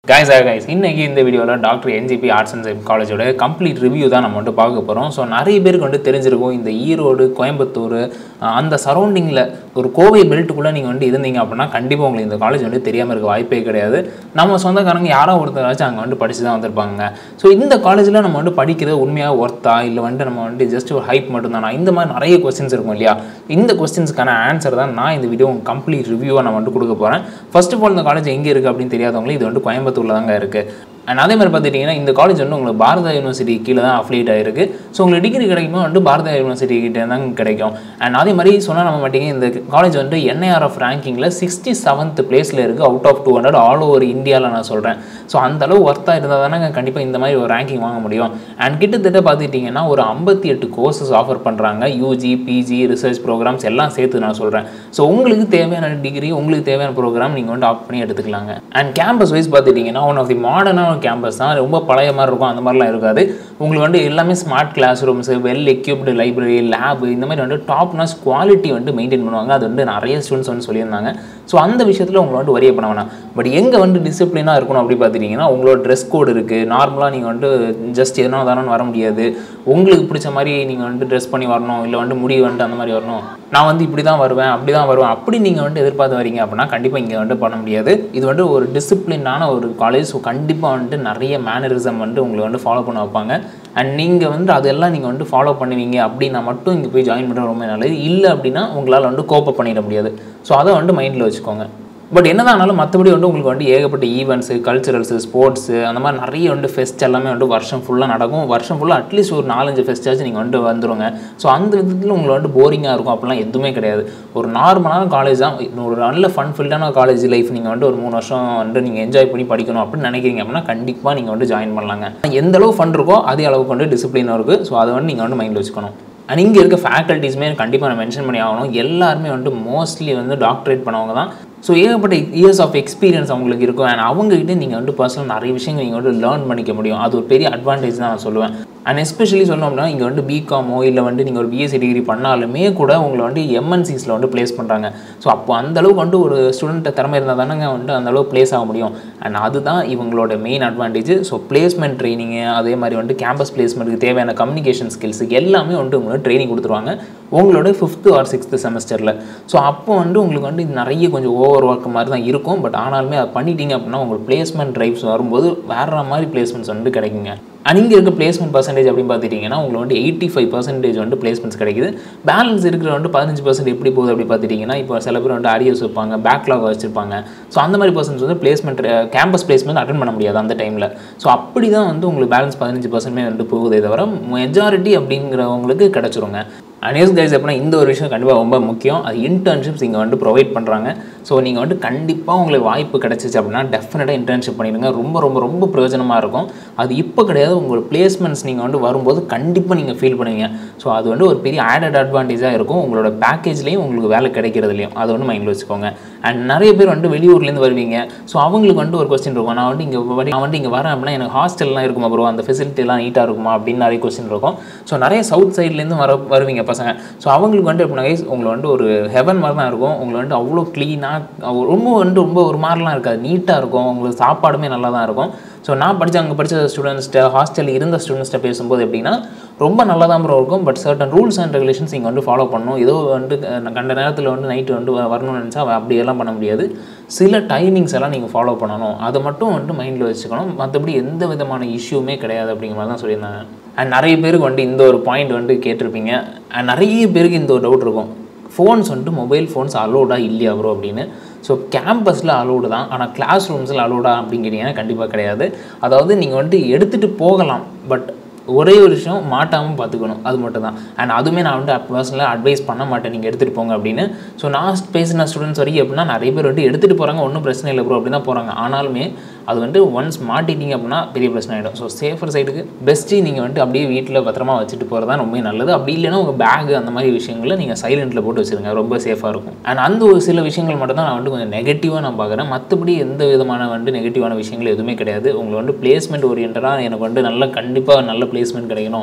guys guys இன்னைக்கு இந்த வீடியோவில் doctor NGP arts and science காலேஜோட கம்ப்ளீட் ரிவ்யூ தான் நம்ம வந்து பார்க்க போகிறோம் ஸோ நிறைய பேருக்கு வந்து தெரிஞ்சிருக்கும் இந்த ஈரோடு கோயம்புத்தூர் அஹ், அந்த சரௌண்டிங்கில் ஒரு கோவை பெல்ட்டுக்குள்ளே நீங்கள் வந்து இருந்தீங்க அப்படின்னா கண்டிப்பாக உங்களுக்கு இந்த காலேஜ் வந்து தெரியாமல் இருக்க வாய்ப்பே கிடையாது நம்ம சொந்தக்காரங்க யாரோ ஒருத்தராச்சும் அங்கே வந்து படித்து தான் வந்திருப்பாங்க ஸோ இந்த காலேஜில் நம்ம வந்து படிக்கிறது உண்மையாக ஒர்த்தா இல்லை வந்துட்டு நம்ம வந்து ஜஸ்ட் ஒரு ஹைப் மட்டும்தானா இந்த மாதிரி நிறைய கொஸ்டின்ஸ் இருக்கும் இல்லையா இந்த கொஸ்டின்ஸ்க்கான ஆன்சர் தான் நான் இந்த வீடியோ கம்ப்ளீட் ரிவ்யூவாக நான் வந்து கொடுக்க போகிறேன் ஃபர்ஸ்ட் ஆஃப் ஆல் இந்த காலேஜ் எங்கே இருக்குது அப்படின்னு தெரியாதவங்களுக்கு இது வந்து கோயம்புத்தூரில் தாங்க இருக்குது அண்ட் அதே மாதிரி பார்த்துட்டிங்கன்னா இந்த காலேஜ் வந்து உங்களுக்கு பாரத யூனிவர்சிட்டி கீழே தான் அஃபிலியேட் ஆயிருக்கு ஸோ உங்களுக்கு டிகிரி கிடைக்குமோ வந்து பாரத யூனிவர்சிட்டி கிட்டே தான் கிடைக்கும் அண்ட் அதே மாதிரி சொன்னால் நம்ம மாட்டீங்க இந்த காலேஜ் வந்து என்ஐஆர்எஃப் ரேங்கிங்கில் சிக்ஸ்டி செவன்த் பிளேஸில் இருக்குது out of two hundred all over இந்தியாவில் நான் சொல்கிறேன் ஸோ அந்த அளவு ஒர்த்தாக இருந்தால் தானே கண்டிப்பாக இந்த மாதிரி ஒரு ரேங்கிங் வாங்க முடியும் அண்ட் கிட்டத்தட்ட பார்த்துட்டிங்கன்னா ஒரு ஐம்பத்தி எட்டு கோர்சஸ் ஆஃபர் பண்ணுறாங்க யூஜி பிஜி ரிசர்ச் ப்ரோக்ராம்ஸ் எல்லாம் சேர்த்து நான் சொல்கிறேன் ஸோ உங்களுக்கு தேவையான டிகிரி உங்களுக்கு தேவையான ப்ரோக்ராம் நீங்கள் வந்து ஆப் பண்ணி எடுத்துக்கலாங்க அண்ட் கேம்பஸ் வைஸ் பார்த்துட்டிங்கன்னா ஒன் ஆஃப் தி மாடர்னான கேம்பஸ் தான் ரொம்ப பழைய மாதிரி இருக்கும் அந்த மாதிரிலாம் இருக்காது உங்களுக்கு வந்து எல்லாமே smart class rooms well equipped library lab இந்த மாதிரி வந்து டாப் நாச் குவாலிட்டி வந்து மெயின்டைன் பண்ணுவாங்க அது வந்து நிறைய ஸ்டூடெண்ட்ஸ் வந்து சொல்லியிருந்தாங்க ஸோ அந்த விஷயத்தில் உங்களை வந்து வரிய பண்ண வேணாம் பட் எங்கே வந்து டிசிப்ளினாக இருக்கணும் அப்படி பார்த்துட்டிங்கன்னா உங்களோட ட்ரெஸ் கோடு இருக்குது நார்மலாக நீங்கள் வந்து ஜஸ்ட் எதனா தானே வர முடியாது உங்களுக்கு பிடிச்ச மாதிரி நீங்கள் வந்து ட்ரெஸ் பண்ணி வரணும் இல்லை வந்து முடி வந்துட்டு அந்த மாதிரி வரணும் நான் வந்து இப்படி தான் வருவேன் அப்படி தான் வருவேன் அப்படி நீங்கள் வந்து எதிர்பார்த்து வரீங்க அப்படின்னா கண்டிப்பாக இங்கே வந்து பண்ண முடியாது இது வந்து ஒரு டிசிப்ளினான ஒரு காலேஜ் ஸோ கண்டிப்பாக வந்துட்டு நிறைய மேனரிசம் வந்து உங்களை வந்து ஃபாலோ பண்ண வைப்பாங்க அண்ட் நீங்கள் வந்து அதெல்லாம் நீங்கள் வந்து ஃபாலோ பண்ணுவீங்க அப்படின்னா மட்டும் இங்கே போய் ஜாயின் பண்ணுறது ரொம்ப நல்லது இல்லை அப்படின்னா உங்களால் வந்து கோப்பப் பண்ணிட முடியாது ஸோ அதை வந்து மைண்டில் வச்சுக்கோங்க பட் என்னதான் ஆனாலும் மற்றபடி வந்து உங்களுக்கு வந்து ஏகப்பட்ட ஈவெண்ட்ஸு கல்ச்சுரல்ஸு ஸ்போர்ட்ஸு அந்த மாதிரி நிறைய வந்து ஃபெஸ்ட் எல்லாமே வந்து வருஷம் ஃபுல்லாக நடக்கும் வருஷம் ஃபுல்லாக அட்லீஸ்ட் ஒரு நாலஞ்சு ஃபெஸ்ட்டாச்சும் நீங்கள் வந்து வந்துருங்க ஸோ அந்த விதத்தில் உங்களுக்கு வந்து போரிங்காக இருக்கும் அப்படிலாம் எதுவுமே கிடையாது ஒரு நார்மலான காலேஜ் தான் ஒரு நல்ல ஃபன் ஃபில்டான காலேஜ் லைஃப் நீங்கள் வந்து ஒரு மூணு வருஷம் வந்து நீங்கள் என்ஜாய் பண்ணி படிக்கணும் அப்படின்னு நினைக்கிறீங்க அப்படின்னா கண்டிப்பாக நீங்கள் வந்து ஜாயின் பண்ணலாங்க எந்த அளவு ஃபன் இருக்கோ அதே அளவுக்கு வந்து டிசிப்ளினும் இருக்குது ஸோ அதை வந்து நீங்கள் வந்து மைண்டில் வச்சுக்கணும் அண்ட் இங்கே இருக்க ஃபேக்கல்ட்டிஸுமே கண்டிப்பாக நான் மென்ஷன் பண்ணி ஆகணும் எல்லாருமே வந்து மோஸ்ட்லி வந்து டாக்டரேட் பண்ணவங்க தான் ஸோ ஏகப்பட்ட இயர்ஸ் ஆஃப் எக்ஸ்பீரியன்ஸ் அவங்களுக்கு இருக்கும் அண்ட் அவங்ககிட்ட நீங்கள் வந்து பர்சனல் நிறைய விஷயங்கள் நீங்கள் வந்து லேர்ன் பண்ணிக்க முடியும் அது ஒரு பெரிய அட்வான்டேஜ் தான் நான் சொல்லுவேன் அண்ட் எஸ்பெஷலி சொல்லணும் அப்படின்னா இங்கே வந்து பிகாமோ இல்லை வந்து நீங்கள் ஒரு பிஎஸ்சி டிகிரி பண்ணாலுமே கூட உங்களை வந்து எம்என்சிஸில் வந்து ப்ளேஸ் பண்ணுறாங்க ஸோ அப்போ அந்தளவுக்கு வந்து ஒரு ஸ்டூடெண்ட்டை திறமை இருந்தால் தானேங்க வந்து அந்தளவு ப்ளேஸ் ஆக முடியும் அண்ட் அதுதான் இவங்களோட மெயின் அட்வான்டேஜ் ஸோ பிளேஸ்மெண்ட் ட்ரைனிங்கு அதே மாதிரி வந்து கேம்பஸ் பிளேஸ்மெண்ட்டுக்கு தேவையான கம்யூனிகேஷன் ஸ்கில்ஸ் எல்லாமே வந்து உங்களுக்கு ட்ரைனிங் கொடுத்துருவாங்க உங்களோட ஃபிஃப்த்து ஆர் சிக்ஸ்த்து செமஸ்டரில் ஸோ அப்போ வந்து உங்களுக்கு வந்து இது நிறைய கொஞ்சம் ஓவர் ஒர்க் மாதிரி தான் இருக்கும் பட் ஆனாலுமே அதை பண்ணிட்டீங்க அப்படின்னா உங்களுக்கு பிளேஸ்மெண்ட் ட்ரைவ்ஸ் வரும்போது வேறு மாதிரி பிளேஸ்மெண்ட்ஸ் வந்து கிடைக்குங்க அண்ட் இங்கே இருக்க பிளேஸ்மெண்ட் பர்சன்டேஜ் அப்படின்னு பார்த்துட்டிங்கன்னா உங்களுக்கு வந்து எயிட்டி ஃபைவ் பர்சன்டேஜ் வந்து பிளேஸ்மெண்ட்ஸ் கிடைக்குது பேலன்ஸ் இருக்கிற வந்து பதினஞ்சு பர்சன்ட் எப்படி போகுது அப்படி பார்த்துட்டிங்கன்னா இப்போ சில பேர் வந்து அரியர்ஸ் வைப்பாங்க பேக்லாக் வச்சுருப்பாங்க ஸோ அந்த மாதிரி பர்சன்ஸ் வந்து பிளேஸ்மெண்ட் கேம்பஸ் பிளேஸ்மெண்ட் அட்டன் பண்ண முடியாது அந்த டைமில் ஸோ அப்படி தான் வந்து உங்களுக்கு பேலன்ஸ் பதினஞ்சு பர்சன்ட்மே வந்து போகுதே தவிர மெஜாரிட்டி அப்படிங்கிறவங்களுக்கு கிடச்சிருங்க அனேஸ் கைஸ் அப்படின்னா இந்த ஒரு விஷயம் கண்டிப்பாக ரொம்ப முக்கியம் அது இன்டர்ன்ஷிப்ஸ் இங்கே வந்து ப்ரொவைட் பண்ணுறாங்க ஸோ நீங்கள் வந்து கண்டிப்பாக உங்களுக்கு வாய்ப்பு கிடச்சிச்சு அப்படின்னா டெஃபினட்டாக இன்டர்ன்ஷிப் பண்ணிடுங்க ரொம்ப ரொம்ப ரொம்ப பிரயோஜனமாக இருக்கும் அது இப்போ கிடையாது உங்கள் பிளேஸ்மெண்ட்ஸ் நீங்கள் வந்து வரும்போது கண்டிப்பாக நீங்கள் ஃபீல் பண்ணுவீங்க ஸோ அது வந்து ஒரு பெரிய ஆடட் அட்வான்டேஜாக இருக்கும் உங்களோட பேக்கேஜ்லேயும் உங்களுக்கு வேலை கிடைக்கிறதுலையும் அதை வந்து மைண்டில் வச்சுக்கோங்க அண்ட் நிறைய பேர் வந்து வெளியூர்லேருந்து வருவீங்க ஸோ அவங்களுக்கு வந்து ஒரு கொஸ்டின் இருக்கும் நான் வந்து இங்கே வரி நான் வந்து இங்கே வரேன் அப்படின்னா எனக்கு ஹாஸ்டல்லாம் இருக்குமா ப்ரோ அந்த ஃபெசிலிட்டிலாம் நீட்டாக இருக்குமா அப்படின்னு நிறைய கொஸ்டின் இருக்கும் ஸோ நிறைய சவுத் சைட்லேருந்து வர வருவீங்க பசங்க ஸோ அவங்களுக்கு வந்து எப்படின்னா guys, உங்களை வந்து ஒரு ஹெவன் மாதிரி தான் இருக்கும் உங்களை வந்து அவ்வளோ க்ளீனாக ரொம்ப வந்து ரொம்ப ஒரு மாதிரிலாம் இருக்காது நீட்டாக இருக்கும் உங்களுக்கு சாப்பாடுமே நல்லா தான் இருக்கும் ஸோ நான் படித்த அங்கே படித்த ஸ்டூடெண்ட்ஸ்கிட்ட ஹாஸ்டலில் இருந்த ஸ்டூடெண்ட்ஸ்கிட்ட பேசும்போது எப்படின்னா ரொம்ப நல்லா தான் ப்ரோ இருக்கும் but certain rules and regulations இங்கே வந்து ஃபாலோ பண்ணணும் ஏதோ வந்து அஹ், கண்ட நேரத்தில் வந்து நைட்டு வந்து வ- வரணும்னு நினச்சா அப்படியெல்லாம் பண்ண முடியாது சில டைமிங்ஸ் எல்லாம் நீங்கள் ஃபாலோ பண்ணணும் அதை மட்டும் வந்து மைண்டில் வச்சுக்கணும் மற்றபடி எந்த விதமான இஷ்யூமே கிடையாது அப்படிங்கிற மாதிரி தான் சொல்லியிருந்தாங்க அண்ட் நிறைய பேருக்கு வந்து இந்த ஒரு பாயிண்ட் வந்து கேட்டிருப்பீங்க அண்ட் நிறைய பேருக்கு இந்த ஒரு டவுட் இருக்கும் ஃபோன்ஸ் வந்துட்டு மொபைல் ஃபோன்ஸ் அலோடா இல்லையா ப்ரோ அப்படின்னு ஸோ கேம்பஸில் அலோடு தான் ஆனால் கிளாஸ் ரூம்ஸில் அலோடா அப்படின்னு கேட்டிங்கன்னா கண்டிப்பாக கிடையாது அதாவது நீங்கள் வந்துட்டு எடுத்துகிட்டு போகலாம் பட் ஒரே ஒரு விஷயம் மாட்டாமல் பார்த்துக்கணும் அது மட்டும் தான் அண்ட் அதுவுமே நான் வந்து பர்சனலாக அட்வைஸ் பண்ண மாட்டேன் நீங்கள் எடுத்துகிட்டு போங்க அப்படின்னு ஸோ நான் பேசின ஸ்டூடெண்ட்ஸ் வரைக்கும் எப்படின்னா நிறைய பேர் வந்து எடுத்துகிட்டு போகிறாங்க ஒன்றும் பிரச்சனை இல்லை ப்ரோ அப்படி தான் போகிறாங்க ஆனாலுமே அது வந்து ஒன்ஸ் மாட்டிட்டீங்க அப்படின்னா பெரிய பிரச்சனை ஆகிடும் ஸோ சேஃபர் சைடுக்கு பெஸ்ட்டு நீங்கள் வந்துட்டு அப்படியே வீட்டில் பத்திரமா வச்சுட்டு போகிறது தான் ரொம்ப நல்லது அப்படி இல்லைன்னா உங்கள் பேக் அந்த மாதிரி விஷயங்களை நீங்கள் சைலண்ட்டில் போட்டு வச்சுருங்க ரொம்ப சேஃபாக இருக்கும் அண்ட் அந்த ஒரு சில விஷயங்கள் மட்டும் தான் நான் வந்து கொஞ்சம் நெகட்டிவாக நான் பார்க்குறேன் மற்றபடி எந்த விதமான வந்து நெகட்டிவான விஷயங்கள் எதுவுமே கிடையாது உங்களுக்கு வந்து பிளேஸ்மெண்ட் ஓரியன்டாக எனக்கு வந்து நல்ல கண்டிப்பாக நல்ல பிளேஸ்மெண்ட் கிடைக்கணும்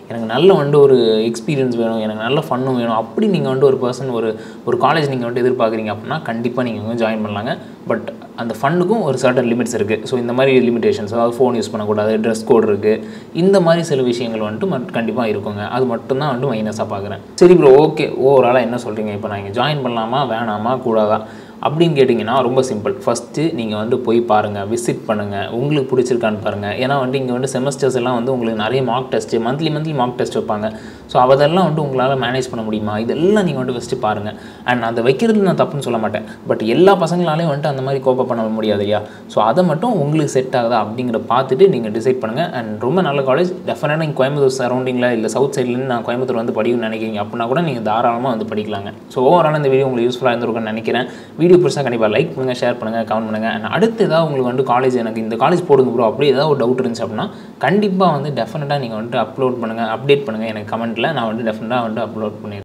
எனக்கு நல்ல வந்து ஒரு எக்ஸ்பீரியன்ஸ் வேணும் எனக்கு நல்ல ஃபன்னும் வேணும் அப்படி நீங்கள் வந்து ஒரு பர்சன் ஒரு ஒரு காலேஜ் நீங்கள் வந்து எதிர்பார்க்குறீங்க அப்படின்னா கண்டிப்பாக நீங்கள் வந்து ஜாயின் பண்ணலாங்க பட் அந்த ஃபண்டுக்கும் ஒரு சர்டன் லிமிட்ஸ் இருக்குது ஸோ இந்த மாதிரி லிமிடேஷன்ஸ் அதாவது ஃபோன் யூஸ் பண்ணக்கூடாது ட்ரெஸ் கோட் இருக்குது இந்த மாதிரி சில விஷயங்கள் வந்துட்டு மட் கண்டிப்பாக இருக்குங்க அது மட்டும்தான் வந்துட்டு மைனஸாக பார்க்குறேன் சரி ப்ரோ ஓகே ஓவராலாக என்ன சொல்கிறீங்க இப்போ நான் இங்கே ஜாயின் பண்ணலாமா வேணாமா கூடாதா அப்படின்னு கேட்டிங்கன்னா ரொம்ப சிம்பிள் ஃபஸ்ட்டு நீங்கள் வந்து போய் பாருங்கள் விசிட் பண்ணுங்கள் உங்களுக்கு பிடிச்சிருக்கான்னு பாருங்கள் ஏன்னா வந்து இங்கே வந்து செமஸ்டர்ஸ் எல்லாம் வந்து உங்களுக்கு நிறைய mark test monthly monthly mark test வைப்பாங்க ஸோ அதெல்லாம் வந்து உங்களால் மேனேஜ் பண்ண முடியுமா இதெல்லாம் நீங்கள் வந்து ஃபஸ்ட்டு பாருங்கள் அண்ட் அதை வைக்கிறது நான் தப்புன்னு சொல்ல மாட்டேன் பட் எல்லா பசங்களாலையும் வந்துட்டு அந்த மாதிரி கோப்ப பண்ண முடியாது இல்லையா ஸோ அதை மட்டும் உங்களுக்கு செட் ஆகுதா அப்படிங்கிற பார்த்துட்டு நீங்கள் டிசைட் பண்ணுங்கள் அண்ட் ரொம்ப நல்ல காலேஜ் டெஃபினட்டாக நீங்கள் கோயம்புத்தூர் சரௌண்டிங்கில் இல்லை சவுத் சைட்லேருந்து நான் கோயம்புத்தூர் வந்து படிக்கணும்னு நினைக்கிறீங்க அப்படின்னா கூட நீங்கள் தாராளமாக வந்து படிக்கலாங்க ஸோ ஓவரால் இந்த வீடியோ உங்களுக்கு யூஸ்ஃபுல்லாக இருந்திருக்கும்னு நினைக்கிறேன் வீடியோ பிடிச்சா கண்டிப்பாக லைக் பண்ணுங்கள் ஷேர் பண்ணுங்கள் கமெண்ட் பண்ணுங்கள் அண்ட் அடுத்து ஏதாவது உங்களுக்கு வந்து காலேஜ் எனக்கு இந்த காலேஜ் போடுங்க ப்ரோ அப்படி ஏதாவது ஒரு டவுட் இருந்துச்சு அப்படின்னா கண்டிப்பாக வந்து டெஃபினட்டாக நீங்கள் வந்துட்டு அப்லோட் பண்ணுங்கள் அப்டேட் பண்ணுங்கள் எனக்கு கமெண்ட்டில் நான் வந்து டெஃபினட்டாக வந்துட்டு அப்லோட் பண்ணிடுறேன்